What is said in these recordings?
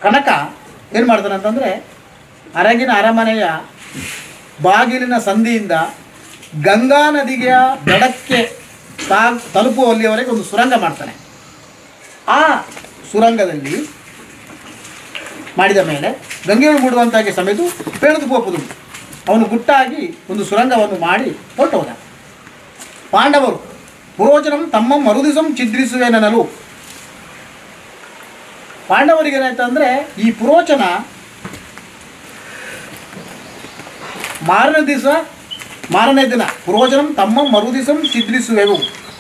ಕನಕ ಏನು ಮಾಡ್ತಾನೆ ಅಂತಂದರೆ ಅರಗಿನ ಅರಮನೆಯ ಬಾಗಿಲಿನ ಸಂಧಿಯಿಂದ ಗಂಗಾ ನದಿಯ ದಡಕ್ಕೆ ತಾ ತಲುಪುವಲ್ಲಿಯವರೆಗೆ ಒಂದು ಸುರಂಗ ಮಾಡ್ತಾನೆ ಆ ಸುರಂಗದಲ್ಲಿ ಮಾಡಿದ ಮೇಲೆ ಗಂಗೆಯನ್ನು ಮೂಡುವಂತಾಗಿ ಸಮೇತ ಬೆಳೆದು ಹೋಗುವುದು ಅವನು ಗುಟ್ಟಾಗಿ ಒಂದು ಸುರಂಗವನ್ನು ಮಾಡಿ ಹೊರಟು ಹೋದ ಪಾಂಡವರು ಪುರೋಚನಂ ತಮ್ಮ ಮರುದಿಸಂ ಛಿದ್ರಿಸುವೆನಲು ಪಾಂಡವರಿಗೆ ಏನಾಯ್ತು ಅಂದರೆ ಈ ಪುರೋಚನ ಮಾರನೇ ದಿವಸ ಮಾರನೇ ದಿನ ಪುರೋಚನಂ ತಮ್ಮ ಮರುದಿಸಂ ಛಿದ್ರಿಸುವೆವು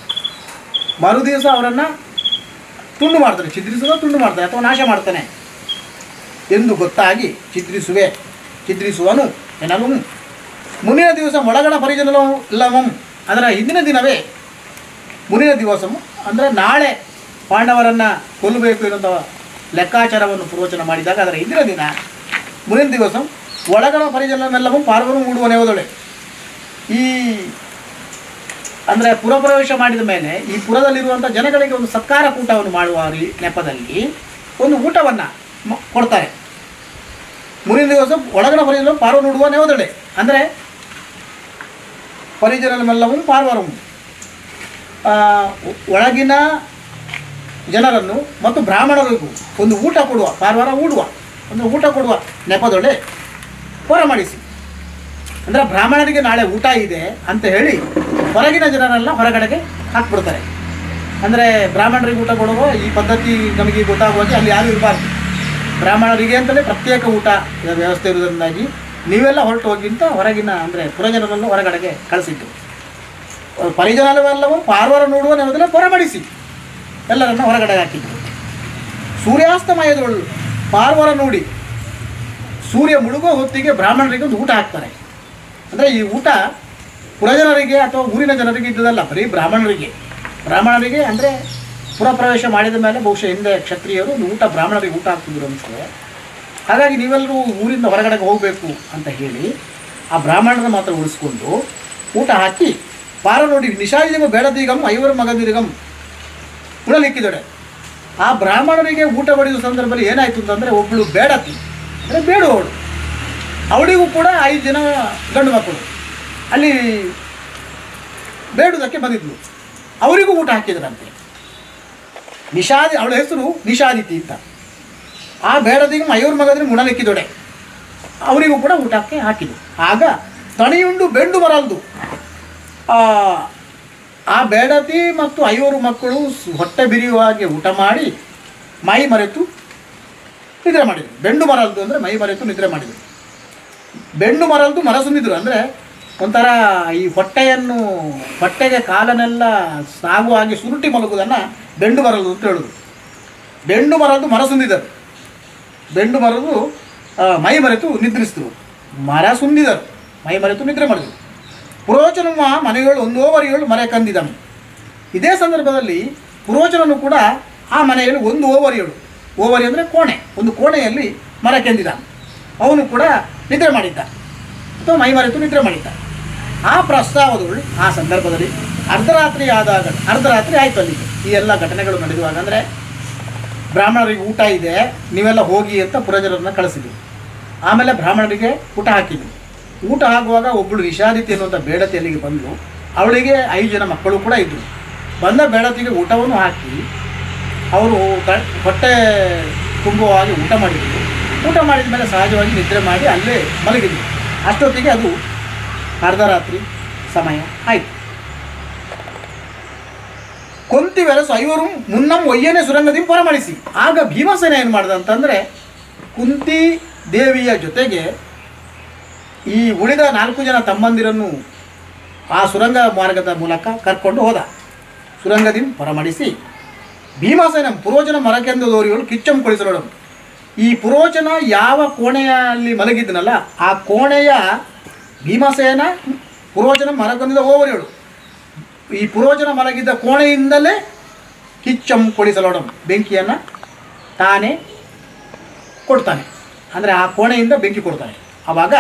ಮರುದಿವಸ ಅವರನ್ನು ತುಂಡು ಮಾಡ್ತಾನೆ ಛಿದ್ರಿಸುವ ತುಂಡು ಮಾಡ್ತಾನೆ ಅಥವಾ ನಾಶ ಮಾಡ್ತಾನೆ ಎಂದು ಗೊತ್ತಾಗಿ ಚಿತ್ರಿಸುವೆ ಚಿತ್ರಿಸುವನು ಎನ್ನಲು ಮುಂದಿನ ದಿವಸ ಒಳಗಣ ಪರಿಜನಲವಂ ಅದರ ಹಿಂದಿನ ದಿನವೇ ಮುಂದಿನ ದಿವಸವು ಅಂದರೆ ನಾಳೆ ಪಾಂಡವರನ್ನು ಕೊಲ್ಲಬೇಕು ಎನ್ನುವಂಥ ಲೆಕ್ಕಾಚಾರವನ್ನು ಪ್ರವಚನ ಮಾಡಿದಾಗ ಅದರ ಹಿಂದಿನ ದಿನ ಮುಂದಿನ ದಿವಸ ಒಳಗಣ ಪರಿಜನನೆಲ್ಲವೂ ಪಾರ್ವನು ಮೂಡುವನೆಯೋದೊಳೆ ಈ ಅಂದರೆ ಪುರಪ್ರವೇಶ ಮಾಡಿದ ಮೇಲೆ ಈ ಪುರದಲ್ಲಿರುವಂಥ ಜನಗಳಿಗೆ ಒಂದು ಸತ್ಕಾರ ಕೂಟವನ್ನು ಮಾಡುವ ರೀ- ನೆಪದಲ್ಲಿ ಒಂದು ಊಟವನ್ನು ಮ- ಕೊಡ್ತಾರೆ ಮುಂದಿನ ದಿವಸ ಒಳಗಣ ಪರಿಜನ ಪಾರ್ವ ನೋಡುವ ನೆವದೊಡೆ ಅಂದರೆ ಪರಿಜನಮೆಲ್ಲವೂ ಪಾರ್ವರವು ಆ, ಒ- ಒಳಗಿನ ಜನರನ್ನು ಮತ್ತು ಬ್ರಾಹ್ಮಣರಿಗೂ ಒಂದು ಊಟ ಕೊಡುವ ಪಾರ್ವಾರ ಊಡುವ ಒಂದು ಊಟ ಕೊಡುವ ನೆಪದೊಡೆ ಹೊರ ಮಾಡಿಸಿ ಅಂದರೆ ಬ್ರಾಹ್ಮಣರಿಗೆ ನಾಳೆ ಊಟ ಇದೆ ಅಂತ ಹೇಳಿ ಹೊರಗಿನ ಜನರೆಲ್ಲ ಹೊರಗಡೆಗೆ ಹಾಕ್ಬಿಡ್ತಾರೆ ಅಂದರೆ ಬ್ರಾಹ್ಮಣರಿಗೆ ಊಟ ಕೊಡುವ ಈ ಪದ್ಧತಿ ನಮಗೆ ಗೊತ್ತಾಗುವಾಗ ಅಲ್ಲಿ ಯಾರೂ ಇರಬಾರ್ದು ಬ್ರಾಹ್ಮಣರಿಗೆ ಅಂತಲೇ ಪ್ರತ್ಯೇಕ ಊಟ ವ್ಯವಸ್ಥೆ ಇರುವುದರಿಂದಾಗಿ ನೀವೆಲ್ಲ ಹೊರಟು ಹೋಗಿ ಅಂತ ಹೊರಗಿನ ಅಂದರೆ ಪುರಜನರನ್ನು ಹೊರಗಡೆಗೆ ಕಳಿಸಿದ್ದು ಪರಿಜನವೆಲ್ಲವೂ ಪಾರ್ವರ ನೋಡುವ ನೆವದಲ್ಲೇ ಹೊರಮಡಿಸಿ ಎಲ್ಲರನ್ನ ಹೊರಗಡೆ ಹಾಕಿದ್ರು ಸೂರ್ಯಾಸ್ತಮಯದೊಳು ಪಾರ್ವರ ನೋಡಿ ಸೂರ್ಯ ಮುಳುಗೋ ಹೊತ್ತಿಗೆ ಬ್ರಾಹ್ಮಣರಿಗೆ ಒಂದು ಊಟ ಹಾಕ್ತಾರೆ ಅಂದರೆ ಈ ಊಟ ಪುರಜನರಿಗೆ ಅಥವಾ ಊರಿನ ಜನರಿಗೆ ಇದ್ದದಲ್ಲ ಬರೀ ಬ್ರಾಹ್ಮಣರಿಗೆ ಬ್ರಾಹ್ಮಣರಿಗೆ ಅಂದರೆ ಪುರಪ್ರವೇಶ ಮಾಡಿದ ಮೇಲೆ ಬಹುಶಃ ಹಿಂದೆ ಕ್ಷತ್ರಿಯರು ಒಂದು ಊಟ ಬ್ರಾಹ್ಮಣರಿಗೆ ಊಟ ಹಾಕ್ತಿದ್ರು ಅನಿಸ್ತದೆ ಹಾಗಾಗಿ ನೀವೆಲ್ಲರೂ ಊರಿಂದ ಹೊರಗಡೆಗೆ ಹೋಗಬೇಕು ಅಂತ ಹೇಳಿ ಆ ಬ್ರಾಹ್ಮಣರ ಮಾತ್ರ ಉಳಿಸ್ಕೊಂಡು ಊಟ ಹಾಕಿ ಪಾರ ನೋಡಿ ನಿಶಾದಿಗಂ ಬೇಡದಿಗಂ ಐವರ ಮಗದಿರಿಗಂ ಉಳಲಿಕ್ಕಿದೊಡೆ ಆ ಬ್ರಾಹ್ಮಣರಿಗೆ ಊಟ ಬಡಿದ ಸಂದರ್ಭದಲ್ಲಿ ಏನಾಯಿತು ಅಂತಂದರೆ ಒಬ್ಬಳು ಬೇಡತಿ ಅಂದರೆ ಬೇಡುವವಳು ಅವಳಿಗೂ ಕೂಡ ಐದು ಜನ ಗಂಡು ಮಕ್ಕಳು ಅಲ್ಲಿ ಬೇಡುವುದಕ್ಕೆ ಬಂದಿದ್ಲು ಅವರಿಗೂ ಊಟ ಹಾಕಿದ್ರಂತೆ ನಿಷಾದಿ ಅವಳ ಹೆಸರು ನಿಷಾದಿತಿ ಅಂತ ಆ ಬೇಡದಿಗೆ ಐವರು ಮಗದ್ರೆ ಮುಣಲಿಕ್ಕಿದೊಡೆ ಅವರಿಗೂ ಕೂಡ ಊಟಕ್ಕೆ ಹಾಕಿದ್ರು ಆಗ ತಣಿಯುಂಡು ಬೆಂಡು ಬರಲ್ದು ಆ, ಆ ಬೇಡತಿ ಮತ್ತು ಐವರು ಮಕ್ಕಳು ಸ್- ಹೊಟ್ಟೆ ಬಿರಿಯುವ ಹಾಗೆ ಊಟ ಮಾಡಿ ಮೈ ಮರೆತು ನಿದ್ರೆ ಮಾಡಿದರು ಬೆಂಡು ಮರಲ್ದು ಅಂದರೆ ಮೈ ಮರೆತು ನಿದ್ರೆ ಮಾಡಿದರು ಬೆಂಡು ಮರಲ್ದು ಮರಸುಂದಿದ್ರು ಅಂದರೆ ಒಂಥರ ಈ ಹೊಟ್ಟೆಯನ್ನು ಹೊಟ್ಟೆಗೆ ಕಾಲನ್ನೆಲ್ಲ ಸಾಗುವ ಹಾಗೆ ಸುರುಟಿ ಮಲಗುವುದನ್ನು ಬೆಂಡು ಮರಲ್ದು ಅಂತ ಹೇಳೋದು ಬೆಂಡು ಮರಲ್ದು ಮರಸುಂದಿದರು ಬೆಂಡು ಮರದು ಆ, ಮೈ ಮರೆತು ನಿದ್ರಿಸಿದ್ರು ಮರ ಸುಂದಿದರು ಮೈ ಮರೆತು ನಿದ್ರೆ ಮಾಡಿದರು ಪುರೋಚನಮ್ಮ ಮನೆಗಳು ಒಂದೋವರಿಗಳು ಮರೆ ಕಂದಿದನು ಇದೇ ಸಂದರ್ಭದಲ್ಲಿ ಪುರೋಚನನು ಕೂಡ ಆ ಮನೆಯಲ್ಲಿ ಒಂದು ಓವರಿಗಳು ಓವರಿ ಅಂದರೆ ಕೋಣೆ ಒಂದು ಕೋಣೆಯಲ್ಲಿ ಮರ ಕೆಂದಿದ ಅವನು ಕೂಡ ನಿದ್ರೆ ಮಾಡಿದ್ದ ಅಥವಾ ಮೈ ಮರೆತು ನಿದ್ರೆ ಮಾಡಿದ್ದ ಆ ಪ್ರಸ್ತಾವದಗಳು ಆ ಸಂದರ್ಭದಲ್ಲಿ ಅರ್ಧರಾತ್ರಿ ಆದಾಗ ಅರ್ಧರಾತ್ರಿ ಆಯಿತು ಅಲ್ಲಿಗೆ ಈ ಎಲ್ಲ ಘಟನೆಗಳು ನಡೆಯುವಾಗ ಅಂದರೆ ಬ್ರಾಹ್ಮಣರಿಗೆ ಊಟ ಇದೆ ನೀವೆಲ್ಲ ಹೋಗಿ ಅಂತ ಪುರಜರನ್ನ ಕಳಿಸಿದ್ವಿ ಆಮೇಲೆ ಬ್ರಾಹ್ಮಣರಿಗೆ ಊಟ ಹಾಕಿದ್ವಿ ಊಟ ಆಗುವಾಗ ಒಬ್ಬಳು ನಿಷಾದಿತಿ ಅನ್ನುವಂಥ ಬೇಡತಿ ಅಲ್ಲಿಗೆ ಬಂದು ಅವಳಿಗೆ ಐದು ಜನ ಮಕ್ಕಳು ಕೂಡ ಇದ್ದರು ಬಂದ ಬೇಡತಿಗೆ ಊಟವನ್ನು ಹಾಕಿ ಅವರು ಕ- ಹೊಟ್ಟೆ ತುಂಬುವ ಹಾಗೆ ಊಟ ಮಾಡಿದ್ರು ಊಟ ಮಾಡಿದ ಮೇಲೆ ಸಹಜವಾಗಿ ನಿದ್ರೆ ಮಾಡಿ ಅಲ್ಲೇ ಮಲಗಿದ್ರು ಅಷ್ಟೊತ್ತಿಗೆ ಅದು ಅರ್ಧರಾತ್ರಿ ಸಮಯ ಆಯಿತು ಕೊಂತಿ ವೆರಸು ಐವರು ಮುನ್ನಂ ಒಯ್ಯನೆ ಸುರಂಗದಿ ಪರಮಳಿಸಿ ಆಗ ಭೀಮಸೇನ ಏನು ಮಾಡ್ದ ಅಂತಂದರೆ ಕುಂತಿ ದೇವಿಯ ಜೊತೆಗೆ ಈ ಉಳಿದ ನಾಲ್ಕು ಜನ ತಮ್ಮಂದಿರನ್ನು ಆ ಸುರಂಗ ಮಾರ್ಗದ ಮೂಲಕ ಕರ್ಕೊಂಡು ಹೋದ ಸುರಂಗದಿ ಪರಮಡಿಸಿ ಭೀಮಸೇನ ಪುರೋಚನ ಮರಕೆಂದು ದೋರಿಗಳು ಕಿಚ್ಚಂ ಕೊಳಿಸಲೋಡು ಈ ಪುರೋಚನ ಯಾವ ಕೋಣೆಯಲ್ಲಿ ಮಲಗಿದ್ದನಲ್ಲ ಆ ಕೋಣೆಯ ಭೀಮಸೇನ ಪುರೋಚನ ಮರಕೊಂದಿದ ಓವರಿಗಳು ಈ ಪುರೋಚನ ಮಲಗಿದ್ದ ಕೋಣೆಯಿಂದಲೇ ಕಿಚ್ಚಂ ಕೊಡಿಸಲೋಡಂ ಬೆಂಕಿಯನ್ನು ತಾನೇ ಕೊಡ್ತಾನೆ ಅಂದರೆ ಆ ಕೋಣೆಯಿಂದ ಬೆಂಕಿ ಕೊಡ್ತಾನೆ ಆವಾಗ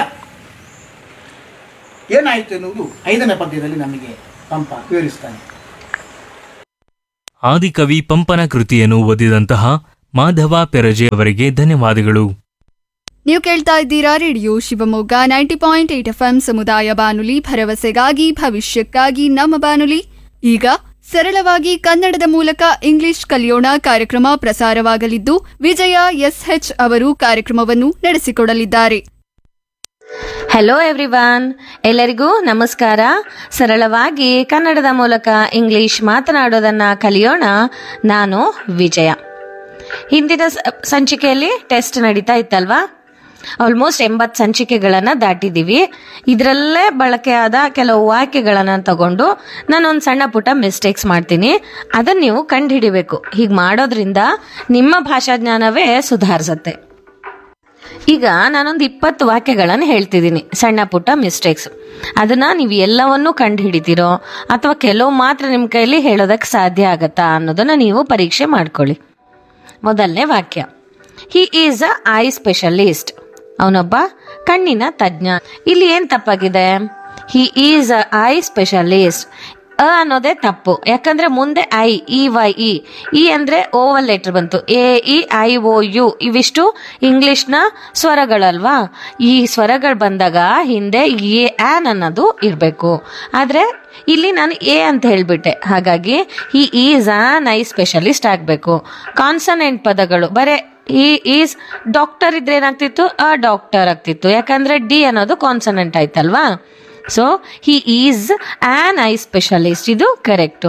ಏನಾಯಿತು ಎನ್ನುವುದು ಐದನೇ ಪದ್ಯದಲ್ಲಿ ನಮಗೆ ಪಂಪ ವಿವರಿಸ್ತಾನೆ ಆದಿಕವಿ ಪಂಪನ ಕೃತಿಯನ್ನು ಓದಿದಂತಹ ಮಾಧವ ಪೆರಜೆ ಅವರಿಗೆ ಧನ್ಯವಾದಗಳು ನೀವು ಕೇಳ್ತಾ ಇದ್ದೀರಾ radio Shivamogga ninety point eight F ಸಮುದಾಯ ಬಾನುಲಿ ಭರವಸೆಗಾಗಿ ಭವಿಷ್ಯಕ್ಕಾಗಿ ನಮ್ಮ ಬಾನುಲಿ ಈಗ ಸರಳವಾಗಿ ಕನ್ನಡದ ಮೂಲಕ ಇಂಗ್ಲಿಷ್ ಕಲಿಯೋಣ ಕಾರ್ಯಕ್ರಮ ಪ್ರಸಾರವಾಗಲಿದ್ದು ವಿಜಯ ಎಸ್ಎಚ್ ಅವರು ಕಾರ್ಯಕ್ರಮವನ್ನು ನಡೆಸಿಕೊಡಲಿದ್ದಾರೆ ಹೆಲೋ ಎವ್ರಿವಾನ್ ಎಲ್ಲರಿಗೂ ನಮಸ್ಕಾರ ಸರಳವಾಗಿ ಕನ್ನಡದ ಮೂಲಕ ಇಂಗ್ಲಿಷ್ ಮಾತನಾಡೋದನ್ನ ಕಲಿಯೋಣ ನಾನು ವಿಜಯ ಹಿಂದಿನ ಸ- ಸಂಚಿಕೆಯಲ್ಲಿ ಟೆಸ್ಟ್ ನಡೀತಾ ಇತ್ತಲ್ವಾ ಆಲ್ಮೋಸ್ಟ್ ಎಂಬತ್ತು ಸಂಚಿಕೆಗಳನ್ನು ದಾಟಿದ್ದೀವಿ ಇದರಲ್ಲೇ ಬಳಕೆಯಾದ ಕೆಲವು ವಾಕ್ಯಗಳನ್ನು ತಗೊಂಡು ನಾನೊಂದು ಸಣ್ಣ ಪುಟ್ಟ ಮಿಸ್ಟೇಕ್ಸ್ ಮಾಡ್ತೀನಿ ಅದನ್ನು ನೀವು ಕಂಡುಹಿಡಿಬೇಕು ಹೀಗೆ ಮಾಡೋದ್ರಿಂದ ನಿಮ್ಮ ಭಾಷಾ ಜ್ಞಾನವೇ ಸುಧಾರಿಸುತ್ತೆ ಈಗ ನಾನೊಂದು ಇಪ್ಪತ್ತು ವಾಕ್ಯಗಳನ್ನು ಹೇಳ್ತಿದ್ದೀನಿ ಸಣ್ಣ ಪುಟ್ಟ ಮಿಸ್ಟೇಕ್ಸ್ ಅದನ್ನ ನೀವು ಎಲ್ಲವನ್ನೂ ಕಂಡು ಹಿಡಿತೀರೋ ಅಥವಾ ಕೆಲವು ಮಾತ್ರ ನಿಮ್ಮ ಕೈಲಿ ಹೇಳೋದಕ್ಕೆ ಸಾಧ್ಯ ಆಗತ್ತಾ ಅನ್ನೋದನ್ನ ನೀವು ಪರೀಕ್ಷೆ ಮಾಡ್ಕೊಳ್ಳಿ ಮೊದಲನೇ ವಾಕ್ಯ he is a eye specialist ಅವನೊಬ್ಬ ಕಣ್ಣಿನ ತಜ್ಞ ಇಲ್ಲಿ ಏನ್ ತಪ್ಪಾಗಿದೆ he is a eye specialist a ಅನ್ನೋದೇ ತಪ್ಪು ಯಾಕಂದ್ರೆ ಮುಂದೆ eye E Y E E ಅಂದ್ರೆ ಓವಲ್ ಲೆಟರ್ ಬಂತು A E I O U ಇವಿಷ್ಟು ಇಂಗ್ಲಿಷ್ನ ಸ್ವರಗಳಲ್ವಾ ಈ ಸ್ವರಗಳು ಬಂದಾಗ ಹಿಂದೆ ಎ ಆನ್ ಅನ್ನೋದು ಇರಬೇಕು ಆದ್ರೆ ಇಲ್ಲಿ ನಾನು ಎ ಅಂತ ಹೇಳ್ಬಿಟ್ಟೆ ಹಾಗಾಗಿ he is an eye specialist ಆಗಬೇಕು ಕಾನ್ಸನೆಂಟ್ ಪದಗಳು ಬರೇ ಈ ಈಸ್ ಡಾಕ್ಟರ್ ಇದ್ರೆ ಏನಾಗ್ತಿತ್ತು ಅ ಡಾಕ್ಟರ್ ಆಗ್ತಿತ್ತು ಯಾಕಂದ್ರೆ ಡಿ ಅನ್ನೋದು ಕಾನ್ಸನೆಂಟ್ ಆಯ್ತಲ್ವಾ so he is an eye specialist ಇದು ಕರೆಕ್ಟು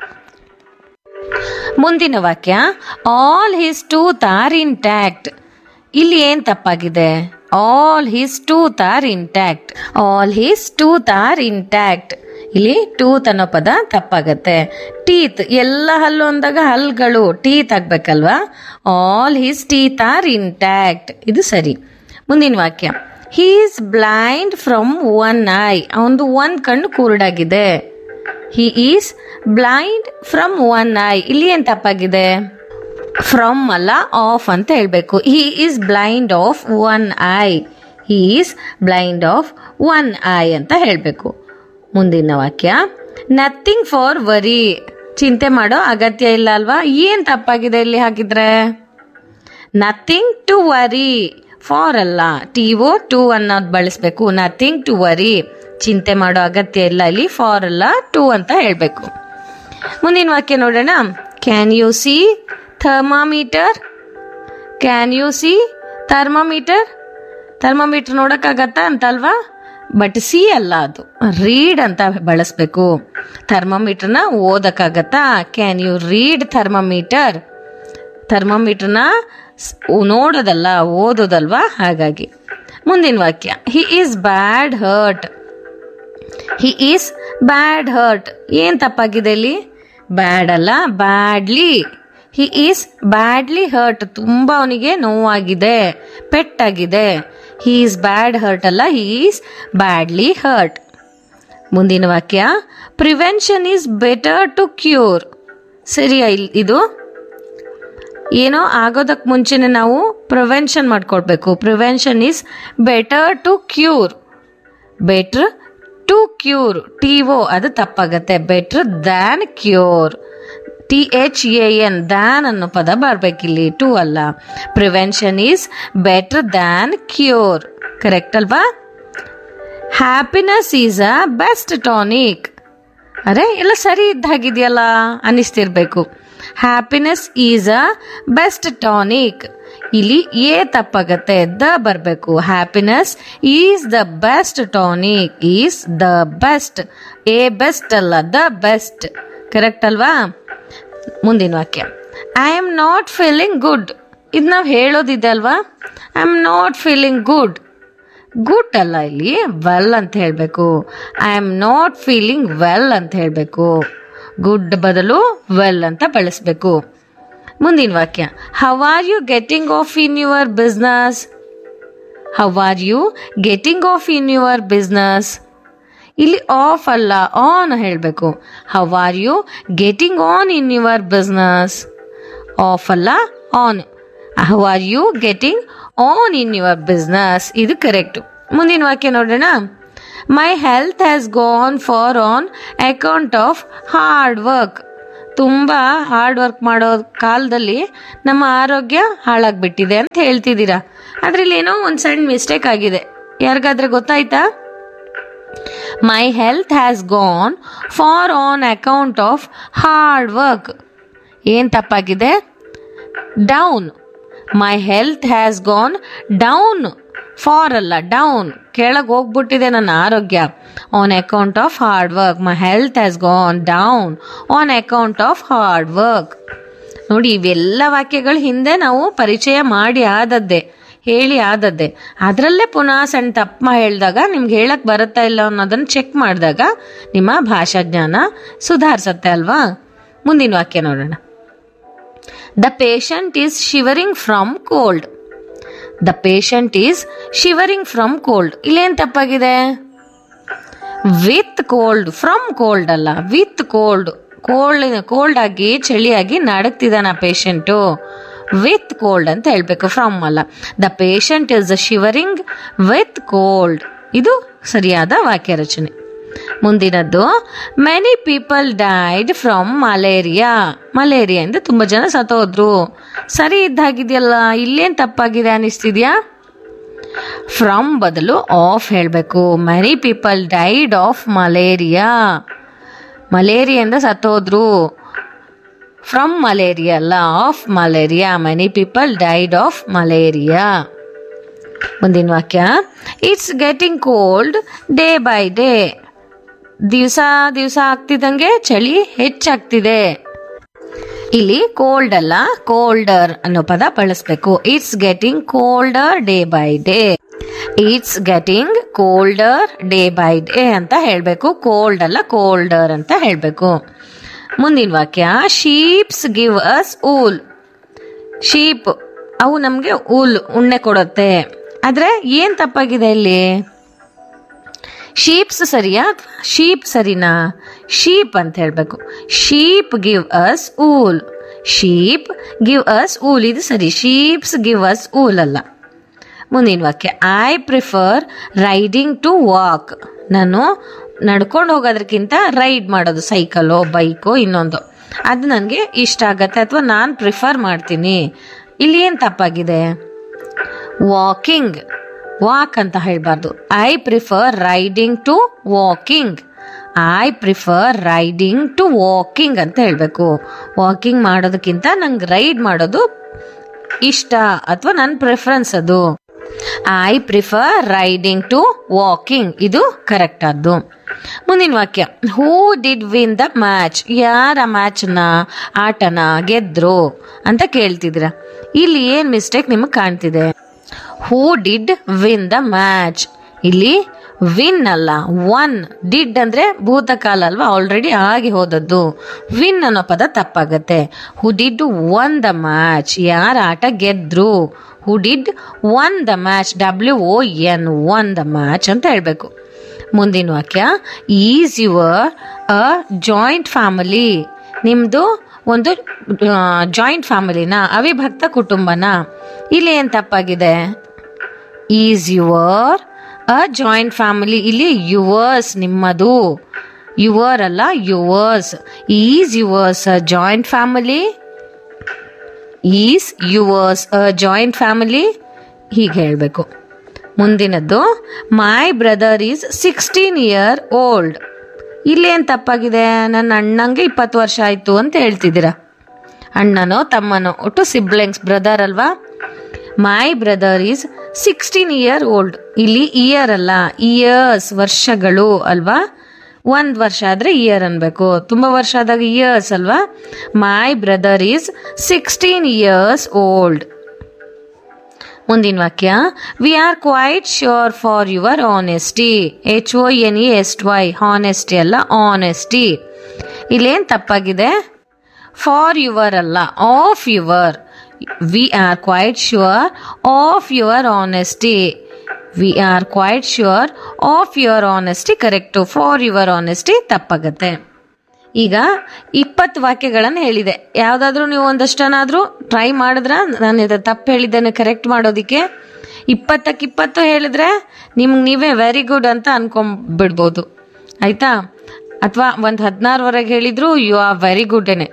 ಮುಂದಿನ ವಾಕ್ಯ all his tooth are intact ಇಲ್ಲಿ ಏನ್ ತಪ್ಪಾಗಿದೆ all his tooth are intact all his tooth are intact ಇಲ್ಲಿ ಟೂತ್ ಅನ್ನೋ ಪದ ತಪ್ಪಾಗತ್ತೆ ಟೀತ್ ಎಲ್ಲ ಹಲ್ಲು ಅಂದಾಗ ಹಲ್ಗಳು ಟೀತ್ ಆಗ್ಬೇಕಲ್ವಾ all his teeth are intact ಇದು ಸರಿ ಮುಂದಿನ ವಾಕ್ಯ he is blind from one eye ಅವನದು ಒಂದು ಕಣ್ಣು ಕುರುಡಾಗಿದೆ he is blind from one eye ಇಲ್ಲಿ ಏನ್ ತಪ್ಪಾಗಿದೆ ಫ್ರಮ್ ಅಲ್ಲ ಆಫ್ ಅಂತ ಹೇಳ್ಬೇಕು he is blind of one eye he is blind of one eye ಅಂತ ಹೇಳಬೇಕು ಮುಂದಿನ ವಾಕ್ಯ ನಥಿಂಗ್ ಫಾರ್ ವರಿ ಚಿಂತೆ ಮಾಡೋ ಅಗತ್ಯ ಇಲ್ಲ ಅಲ್ವಾ ಏನ್ ತಪ್ಪಾಗಿದೆ ಇಲ್ಲಿ ಹಾಕಿದ್ರೆ ನಥಿಂಗ್ ಟು ವರಿ ಫಾರ್ ಅಲ್ಲ ಟಿ ಒ ಟು ಅನ್ನೋದು ಬಳಸಬೇಕು ನಥಿಂಗ್ ಟು ವರಿ ಚಿಂತೆ ಮಾಡೋ ಅಗತ್ಯ ಇಲ್ಲ ಇಲ್ಲಿ ಫಾರ್ ಅಲ್ಲ ಟು ಅಂತ ಹೇಳಬೇಕು ಮುಂದಿನ ವಾಕ್ಯ ನೋಡೋಣ can you see thermometer can you see thermometer thermometer ನೋಡೋಕ್ಕಾಗತ್ತಾ ಅಂತಲ್ವಾ ಬಟ್ ಸಿ ಅಲ್ಲ ಅದು ರೀಡ್ ಅಂತ ಬಳಸಬೇಕು ಥರ್ಮಾಮೀಟರ್ನ ಓದಕ್ಕಾಗತ್ತಾ ಕ್ಯಾನ್ ಯು ರೀಡ್ ಥರ್ಮಾಮೀಟರ್ ಥರ್ಮಾಮೀಟರ್ನ ನೋಡೋದಲ್ಲ ಓದೋದಲ್ವಾ ಹಾಗಾಗಿ ಮುಂದಿನ ವಾಕ್ಯ he is bad hurt he is bad hurt ಏನ್ ತಪ್ಪಾಗಿದೆ ಇಲ್ಲಿ ಬ್ಯಾಡ್ ಅಲ್ಲ badly he is badly hurt ತುಂಬಾ ಅವನಿಗೆ ನೋವಾಗಿದೆ ಪೆಟ್ಟಾಗಿದೆ ಹಿ ಈಸ್ ಬ್ಯಾಡ್ ಹರ್ಟ್ ಅಲ್ಲ ಹಿ ಈಸ್ ಬ್ಯಾಡ್ಲಿ ಹರ್ಟ್ ಮುಂದಿನ ವಾಕ್ಯ prevention is better to cure ಸರಿಯಾ ಇಲ್- ಇದು ಏನೋ ಆಗೋದಕ್ಕೆ ಮುಂಚೆನೆ ನಾವು ಪ್ರಿವೆನ್ಷನ್ ಮಾಡ್ಕೊಳ್ಬೇಕು prevention is better to cure better to cure T O ಅದು ತಪ್ಪಾಗತ್ತೆ better than cure T H A N than ಅನ್ನೋ ಪದ ಬರ್ಬೇಕಿಲ್ಲಿ ಟು ಅಲ್ಲ prevention is better than cure correct ಅಲ್ವಾ happiness is a best tonic ಅರೆ ಎಲ್ಲ ಸರಿ ಇದ್ದ ಹಾಗಿದೆಯಲ್ಲ ಅನ್ನಿಸ್ತಿರ್ಬೇಕು happiness is a best tonic ಇಲ್ಲಿ ಎ ತಪ್ಪಾಗತ್ತೆ ದ ಬರಬೇಕು happiness is the best tonic is the best a best ಅಲ್ಲ ದ ಬೆಸ್ಟ್ ಕರೆಕ್ಟ್ ಅಲ್ವಾ ಮುಂದಿನ ವಾಕ್ಯ I am not feeling good ಇದು ನಾವು ಹೇಳೋದಿದೆ ಅಲ್ವಾ I am not feeling good good ಅಲ್ಲ ಇಲ್ಲಿ ವೆಲ್ ಅಂತ ಹೇಳಬೇಕು I am not feeling well ಅಂತ ಹೇಳಬೇಕು ಗುಡ್ ಬದಲು ವೆಲ್ ಅಂತ ಬಳಸಬೇಕು ಮುಂದಿನ ವಾಕ್ಯ how are you getting off in your business how are you getting off in your business ಇಲ್ಲಿ ಆಫ್ ಅಲ್ಲ ಆನ್ ಹೇಳಬೇಕು how are you getting on in your business off ಅಲ್ಲ on how are you getting on in your business ಇದು correct ಮುಂದಿನ ವಾಕ್ಯ ನೋಡೋಣ my health has gone for on account of hard work ತುಂಬ hard work ಮಾಡೋ ಕಾಲದಲ್ಲಿ ನಮ್ಮ ಆರೋಗ್ಯ ಹಾಳಾಗ್ಬಿಟ್ಟಿದೆ ಅಂತ ಹೇಳ್ತಿದ್ದೀರಾ ಅದ್ರಲ್ಲಿ ಏನೋ ಒಂದು ಸಣ್ಣ ಮಿಸ್ಟೇಕ್ ಆಗಿದೆ ಯಾರಿಗಾದ್ರೆ ಗೊತ್ತಾಯ್ತಾ my health has gone for on account of hard work ಏನು ತಪ್ಪಾಗಿದೆ down my health has gone down for ಅಲ್ಲ ಡೌನ್ ಕೆಳಗೆ ಹೋಗ್ಬಿಟ್ಟಿದೆ ನನ್ನ ಆರೋಗ್ಯ on account of hard work my health has gone down on account of hard work ನೋಡಿ ಇವೆಲ್ಲ ವಾಕ್ಯಗಳ ಹಿಂದೆ ನಾವು ಪರಿಚಯ ಮಾಡಿ ಆದದ್ದೇ ಹೇಳಿ ಆದದ್ದೇ ಅದರಲ್ಲೇ ಪುನಃ ಸಣ್ಣ ತಪ್ಪ ಹೇಳಿದಾಗ ನಿಮ್ಗೆ ಹೇಳಕ್ ಬರುತ್ತಾ ಇಲ್ಲ ಅನ್ನೋದನ್ನ ಚೆಕ್ ಮಾಡಿದಾಗ ನಿಮ್ಮ ಭಾಷಾ ಜ್ಞಾನ ಸುಧಾರಿಸತ್ತೆ ಅಲ್ವಾ ಮುಂದಿನ ವಾಕ್ಯ ನೋಡೋಣ the patient is shivering from cold the patient is shivering from cold ಇಲ್ಲೇನ್ ತಪ್ಪಾಗಿದೆ ವಿತ್ ಕೋಲ್ಡ್ ಫ್ರಮ್ ಕೋಲ್ಡ್ ಅಲ್ಲ ವಿತ್ ಕೋಲ್ಡ್ ಕೋಲ್ಡ್ ಕೋಲ್ಡ್ ಆಗಿ ಚಳಿಯಾಗಿ ನಡಕ್ತಿದ್ದಾನ ಪೇಷಂಟು ವಿತ್ ಕೋಲ್ಡ್ ಅಂತ ಹೇಳ್ಬೇಕು ಫ್ರಮ್ ಅಲ್ಲ the patient is shivering with cold ಇದು ಸರಿಯಾದ ವಾಕ್ಯ ರಚನೆ ಮುಂದಿನದ್ದು many people died from malaria ಮಲೇರಿಯಾದಿಂದ ತುಂಬ ಜನ ಸತ್ತೋದ್ರು ಸರಿ ಇದ್ದಾಗಿದೆಯಲ್ಲ ಇಲ್ಲೇನು ತಪ್ಪಾಗಿದೆ ಅನಿಸ್ತಿದ್ಯಾ ಫ್ರಮ್ ಬದಲು ಆಫ್ ಹೇಳಬೇಕು many people died of malaria ಮಲೇರಿಯಿಂದ ಸತ್ತೋದ್ರು ಫ್ರಮ್ ಮಲೇರಿಯಾ ಅಲ್ಲ of malaria many people died of malaria ಮುಂದಿನ ವಾಕ್ಯ it's getting cold day by day ದಿವಸ ದಿವಸ ಆಗ್ತಿದ್ದಂಗೆ ಚಳಿ ಹೆಚ್ಚಾಗ್ತಿದೆ ಇಲ್ಲಿ ಕೋಲ್ಡ್ ಅಲ್ಲ ಕೋಲ್ಡರ್ ಅನ್ನೋ ಪದ ಬಳಸಬೇಕು it's getting colder day by day it's getting colder day by day ಅಂತ ಹೇಳಬೇಕು ಕೋಲ್ಡ್ ಅಲ್ಲ ಕೋಲ್ಡರ್ ಅಂತ ಹೇಳಬೇಕು ಮುಂದಿನ ವಾಕ್ಯ sheeps give us wool sheep ಅವು ನಮಗೆ ಊಲ್ ಉಣ್ಣೆ ಕೊಡುತ್ತೆ ಆದ್ರೆ ಏನ್ ತಪ್ಪಾಗಿದೆ ಇಲ್ಲಿ ಶೀಪ್ಸ್ ಸರಿಯಾ ಶೀಪ್ ಸರಿನಾ ಶೀಪ್ ಅಂತ ಹೇಳಬೇಕು sheep give us wool sheep give us wool ಇದು ಸರಿ ಶೀಪ್ಸ್ ಗಿವ್ ಅಸ್ ಊಲ್ ಅಲ್ಲ ಮುಂದಿನ ವಾಕ್ಯ I prefer riding to walk ನಾನು ನಡ್ಕೊಂಡು ಹೋಗೋದಕ್ಕಿಂತ ರೈಡ್ ಮಾಡೋದು ಸೈಕಲೋ ಬೈಕೋ ಇನ್ನೊಂದು ಅದು ನನಗೆ ಇಷ್ಟ ಆಗತ್ತೆ ಅಥವಾ ನಾನು ಪ್ರಿಫರ್ ಮಾಡ್ತೀನಿ ಇಲ್ಲಿ ಏನು ತಪ್ಪಾಗಿದೆ ವಾಕಿಂಗ್ ವಾಕ್ ಅಂತ ಹೇಳಬಾರ್ದು I prefer riding to walking I prefer riding to walking ಅಂತ ಹೇಳಬೇಕು ವಾಕಿಂಗ್ ಮಾಡೋದಕ್ಕಿಂತ ನಂಗೆ ರೈಡ್ ಮಾಡೋದು ಇಷ್ಟ ಅಥವಾ ನನ್ನ ಪ್ರಿಫರೆನ್ಸ್ ಅದು I prefer riding to walking ಇದು ಕರೆಕ್ಟ್ ಆದ್ದು ಮುಂದಿನ ವಾಕ್ಯ who did win the match ಯಾರ ಮ್ಯಾಚ್ನ ಆಟನ ಗೆದ್ರು ಅಂತ ಕೇಳ್ತಿದ್ದೀರಾ ಇಲ್ಲಿ ಏನು ಮಿಸ್ಟೇಕ್ ನಿಮಗೆ ಕಾಣ್ತಿದೆ who did win the match ಇಲ್ಲಿ ವಿನ್ ಅಲ್ಲ ಒನ್ ಡಿಡ್ ಅಂದ್ರೆ ಭೂತಕಾಲ ಅಲ್ವಾ ಆಲ್ರೆಡಿ ಆಗಿ ಹೋದದ್ದು ವಿನ್ ಅನ್ನೋ ಪದ ತಪ್ಪಾಗತ್ತೆ who did won the match ಯಾರ ಆಟ ಗೆದ್ರು who did won the match W O N won the match ಅಂತ ಹೇಳಬೇಕು ಮುಂದಿನ ವಾಕ್ಯ is your a joint family ನಿಮ್ಮದು ಒಂದು ಜಾಯಿಂಟ್ ಫ್ಯಾಮಿಲಿನ ಅವಿಭಕ್ತ ಕುಟುಂಬನ ಇಲ್ಲಿ ಏನು ತಪ್ಪಾಗಿದೆ is your a joint family ಇಲ್ಲಿ ಯುವರ್ಸ್ ನಿಮ್ಮದು ಯುವರ್ ಅಲ್ಲ yours is yours a joint family is yours a joint family ಹೀಗೆ ಹೇಳಬೇಕು ಮುಂದಿನದ್ದು my brother is sixteen year old ಇಲ್ಲೇನು ತಪ್ಪಾಗಿದೆ ನನ್ನ ಅಣ್ಣಂಗೆ ಇಪ್ಪತ್ತು ವರ್ಷ ಆಯಿತು ಅಂತ ಹೇಳ್ತಿದ್ದೀರಾ ಅಣ್ಣನೋ ತಮ್ಮನೋ ಒಟ್ಟು ಸಿಬ್ಲಿಂಗ್ಸ್ ಬ್ರದರ್ ಅಲ್ವಾ my brother is sixteen year old ಇಲ್ಲಿ ಇಯರ್ ಅಲ್ಲ ಇಯರ್ಸ್ ವರ್ಷಗಳು ಅಲ್ವಾ ಒಂದು ವರ್ಷ ಆದರೆ ಇಯರ್ ಅನ್ಬೇಕು ತುಂಬ ವರ್ಷ ಆದಾಗ ಇಯರ್ಸ್ ಅಲ್ವಾ my brother is sixteen years old ಮುಂದಿನ ವಾಕ್ಯ we are quite sure for your honesty H O N E S Y honesty ಅಲ್ಲ ಆನೆಸ್ಟಿ ಇಲ್ಲೇನು ತಪ್ಪಾಗಿದೆ ಫಾರ್ ಯುವರ್ ಅಲ್ಲ of your we are quite sure of your honesty we are quite sure of your honesty correct for your honesty ತಪ್ಪಾಗತ್ತೆ ಈಗ ಇಪ್ಪತ್ತು ವಾಕ್ಯಗಳನ್ನು ಹೇಳಿದೆ ಯಾವುದಾದ್ರೂ ನೀವು ಒಂದಷ್ಟನಾದರೂ ಟ್ರೈ ಮಾಡಿದ್ರ ನಾನು ಇದು ತಪ್ಪು ಹೇಳಿದ್ದೇನೆ ಕರೆಕ್ಟ್ ಮಾಡೋದಕ್ಕೆ ಇಪ್ಪತ್ತಕ್ಕೆ ಇಪ್ಪತ್ತು ಹೇಳಿದ್ರೆ ನಿಮ್ಗೆ ನೀವೇ ವೆರಿ ಗುಡ್ ಅಂತ ಅನ್ಕೊಂಡ್ಬಿಡ್ಬೋದು ಆಯಿತಾ ಅಥವಾ ಒಂದು ಹದಿನಾರವರೆಗೆ ಹೇಳಿದ್ರು ಯು ಆರ್ ವೆರಿ ಗುಡ್ಡೇನೆ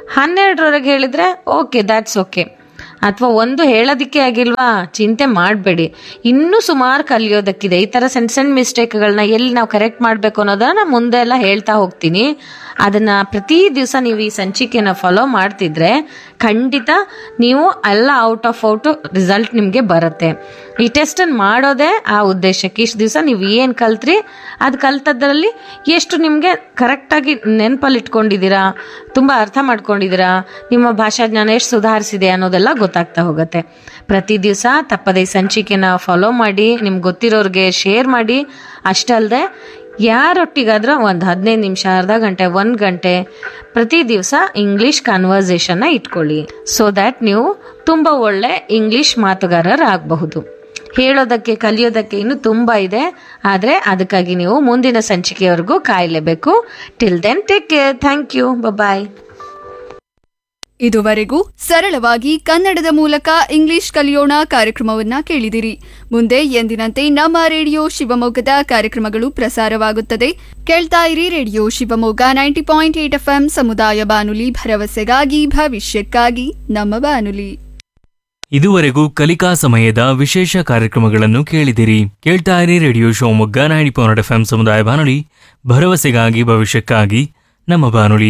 ಹನ್ನೆರಡರವರೆಗೆ ಹೇಳಿದ್ರೆ ಓಕೆ ದ್ಯಾಟ್ಸ್ ಓಕೆ ಅಥವಾ ಒಂದು ಹೇಳೋದಕ್ಕೆ ಆಗಿಲ್ವಾ ಚಿಂತೆ ಮಾಡಬೇಡಿ ಇನ್ನೂ ಸುಮಾರು ಕಲಿಯೋದಕ್ಕಿದೆ ಈ ಥರ ಸಣ್ಣ ಸಣ್ಣ ಮಿಸ್ಟೇಕ್ಗಳನ್ನ ಎಲ್ಲಿ ನಾವು ಕರೆಕ್ಟ್ ಮಾಡಬೇಕು ಅನ್ನೋದನ್ನ ನಾನು ಮುಂದೆ ಎಲ್ಲ ಹೇಳ್ತಾ ಹೋಗ್ತೀನಿ ಅದನ್ನ ಪ್ರತಿ ದಿವಸ ನೀವು ಈ ಸಂಚಿಕೆನ ಫಾಲೋ ಮಾಡ್ತಿದ್ರೆ ಖಂಡಿತ ನೀವು ಎಲ್ಲ ಔಟ್ ಆಫ್ ಔಟ್ ರಿಸಲ್ಟ್ ನಿಮಗೆ ಬರುತ್ತೆ ಈ ಟೆಸ್ಟನ್ನು ಮಾಡೋದೇ ಆ ಉದ್ದೇಶಕ್ಕೆ ಇಷ್ಟು ದಿವಸ ನೀವು ಏನು ಕಲ್ತ್ರಿ ಅದು ಕಲ್ತದ್ರಲ್ಲಿ ಎಷ್ಟು ನಿಮಗೆ ಕರೆಕ್ಟಾಗಿ ನೆನಪಲ್ಲಿ ಇಟ್ಕೊಂಡಿದ್ದೀರಾ ತುಂಬ ಅರ್ಥ ಮಾಡ್ಕೊಂಡಿದ್ದೀರಾ ನಿಮ್ಮ ಭಾಷಾ ಜ್ಞಾನ ಎಷ್ಟು ಸುಧಾರಿಸಿದೆ ಅನ್ನೋದೆಲ್ಲ ಗೊತ್ತಾಗ್ತಾ ಹೋಗುತ್ತೆ ಪ್ರತಿ ದಿವಸ ತಪ್ಪದೆ ಈ ಸಂಚಿಕೆನ ಫಾಲೋ ಮಾಡಿ ನಿಮ್ಗೆ ಗೊತ್ತಿರೋರಿಗೆ ಶೇರ್ ಮಾಡಿ ಅಷ್ಟಲ್ಲದೆ ಯಾರೊಟ್ಟಿಗಾದ್ರೂ ಒಂದು ಹದಿನೈದು ನಿಮಿಷ ಅರ್ಧ ಗಂಟೆ ಒಂದು ಗಂಟೆ ಪ್ರತಿ ದಿವಸ ಇಂಗ್ಲಿಷ್ ಕನ್ವರ್ಸೇಷನ್ನ ಇಟ್ಕೊಳ್ಳಿ ಸೊ ದ್ಯಾಟ್ ನೀವು ತುಂಬ ಒಳ್ಳೆ ಇಂಗ್ಲಿಷ್ ಮಾತುಗಾರರಾಗಬಹುದು ಹೇಳೋದಕ್ಕೆ ಕಲಿಯೋದಕ್ಕೆ ಇನ್ನೂ ತುಂಬ ಇದೆ ಆದರೆ ಅದಕ್ಕಾಗಿ ನೀವು ಮುಂದಿನ ಸಂಚಿಕೆವರೆಗೂ ಕಾಯಲೇಬೇಕು till then take care thank you bye ಇದುವರೆಗೂ ಸರಳವಾಗಿ ಕನ್ನಡದ ಮೂಲಕ ಇಂಗ್ಲಿಷ್ ಕಲಿಯೋಣ ಕಾರ್ಯಕ್ರಮವನ್ನ ಕೇಳಿದಿರಿ ಮುಂದೆ ಎಂದಿನಂತೆ ನಮ್ಮ ರೇಡಿಯೋ ಶಿವಮೊಗ್ಗದ ಕಾರ್ಯಕ್ರಮಗಳು ಪ್ರಸಾರವಾಗುತ್ತದೆ ಕೇಳ್ತಾ ಇರಿ radio Shivamogga ninety point eight F ಸಮುದಾಯ ಬಾನುಲಿ ಭರವಸೆಗಾಗಿ ಭವಿಷ್ಯಕ್ಕಾಗಿ ನಮ್ಮ ಬಾನುಲಿ ಇದುವರೆಗೂ ಕಲಿಕಾ ಸಮಯದ ವಿಶೇಷ ಕಾರ್ಯಕ್ರಮಗಳನ್ನು ಕೇಳಿದಿರಿ ಕೇಳ್ತಾ ಇರಿ radio Shivamogga ninety point F ಸಮುದಾಯ ಬಾನುಲಿ ಭರವಸೆಗಾಗಿ ಭವಿಷ್ಯಕ್ಕಾಗಿ ನಮ್ಮ ಬಾನುಲಿ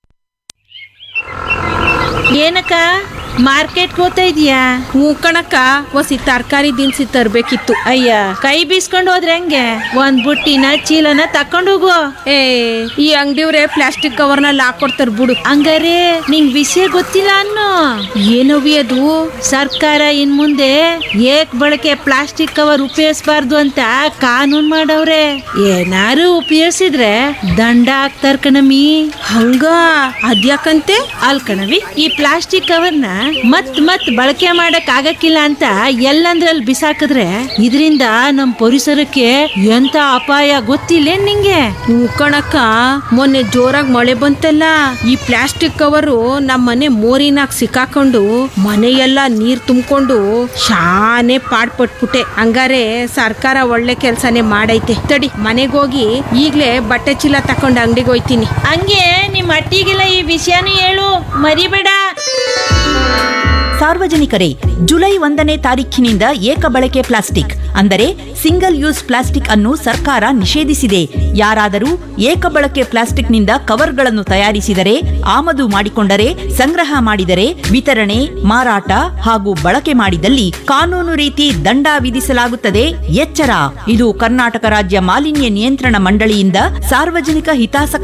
ಏನಕ್ಕ ಮಾರ್ಕೆಟ್ ಹೋಗ್ತಾ ಇದೀಯಾ ಹ್ಞೂ ಕಣಕ್ಕ ಒಸಿ ತರಕಾರಿ ದಿನಸಿ ತರ್ಬೇಕಿತ್ತು ಅಯ್ಯ ಕೈ ಬೀಸ್ಕೊಂಡು ಹೋದ್ರೆ ಹೆಂಗೆ ಒಂದ್ ಬುಟ್ಟಿನ ಚೀಲನ ತಕೊಂಡು ಹೋಗು ಏ ಈ ಅಂಗಡಿಯವ್ರೆ ಪ್ಲಾಸ್ಟಿಕ್ ಕವರ್ನಲ್ಲಿ ಹಾಕೊಡ್ತಾರ ಬಿಡು ಹಂಗಾರೆ ನಿಂಗ್ ವಿಷಯ ಗೊತ್ತಿಲ್ಲ ಅನ್ನೋ ಏನವಿ ಅದು ಸರ್ಕಾರ ಇನ್ ಮುಂದೆ ಏಕ್ ಬಳಕೆ ಪ್ಲಾಸ್ಟಿಕ್ ಕವರ್ ಉಪಯೋಗಿಸಬಾರ್ದು ಅಂತ ಕಾನೂನ್ ಮಾಡವ್ರೆ ಏನಾರು ಉಪಯೋಗಿಸಿದ್ರೆ ದಂಡ ಹಾಕ್ತಾರ ಕಣಮಿ ಹಂಗ ಅದ್ಯಾಕಂತೆ ಅಲ್ ಕಣವಿ ಈ ಪ್ಲಾಸ್ಟಿಕ್ ಕವರ್ನ ಮತ್ ಮತ್ ಬಳಕೆ ಮಾಡಕ್ ಆಗಕ್ಕಿಲ್ಲ ಅಂತ ಎಲ್ಲಂದ್ರಲ್ಲಿ ಬಿಸಾಕಿದ್ರೆ ಇದರಿಂದ ನಮ್ ಪರಿಸರಕ್ಕೆ ಎಂತ ಅಪಾಯ ಗೊತ್ತಿಲ್ಲ ನಿಂಗೆ ಹ್ಞೂ ಕಣಕ್ಕ ಮೊನ್ನೆ ಜೋರಾಗಿ ಮಳೆ ಬಂತಲ್ಲ ಈ ಪ್ಲಾಸ್ಟಿಕ್ ಕವರು ನಮ್ಮ ಮನೆ ಮೋರಿನಾಗ ಸಿಕ್ಕಾಕೊಂಡು ಮನೆಯೆಲ್ಲ ನೀರ್ ತುಂಬಿಕೊಂಡು ಶಾನೆ ಪಾಡ್ಪಟ್ಬಿಟ್ಟೆ ಹಂಗಾರೆ ಸರ್ಕಾರ ಒಳ್ಳೆ ಕೆಲ್ಸನೇ ಮಾಡೈತೆ ತಡಿ ಮನೆಗೆ ಹೋಗಿ ಈಗ್ಲೇ ಬಟ್ಟೆ ಚೀಲ ತಕೊಂಡು ಅಂಗಡಿಗೆ ಹೋಯ್ತೀನಿ ಹಂಗೆ ನಿಮ್ ಅಟ್ಟಿಗೆಲ್ಲ ಈ ವಿಷಯನೂ ಹೇಳು ಮರಿಬೇಡ ಸಾರ್ವಜನಿಕರೇ ಜುಲೈ ಒಂದನೇ ತಾರೀಖಿನಿಂದ ಏಕ ಬಳಕೆ ಪ್ಲಾಸ್ಟಿಕ್ ಅಂದರೆ ಸಿಂಗಲ್ ಯೂಸ್ ಪ್ಲಾಸ್ಟಿಕ್ ಅನ್ನು ಸರ್ಕಾರ ನಿಷೇಧಿಸಿದೆ ಯಾರಾದರೂ ಏಕ ಬಳಕೆ ಪ್ಲಾಸ್ಟಿಕ್ನಿಂದ ಕವರ್ಗಳನ್ನು ತಯಾರಿಸಿದರೆ ಆಮದು ಮಾಡಿಕೊಂಡರೆ ಸಂಗ್ರಹ ಮಾಡಿದರೆ ವಿತರಣೆ ಮಾರಾಟ ಹಾಗೂ ಬಳಕೆ ಮಾಡಿದಲ್ಲಿ ಕಾನೂನು ರೀತಿ ದಂಡ ವಿಧಿಸಲಾಗುತ್ತದೆ ಎಚ್ಚರ ಇದು ಕರ್ನಾಟಕ ರಾಜ್ಯ ಮಾಲಿನ್ಯ ನಿಯಂತ್ರಣ ಮಂಡಳಿಯಿಂದ ಸಾರ್ವಜನಿಕ ಹಿತಾಸಕ್ತಿ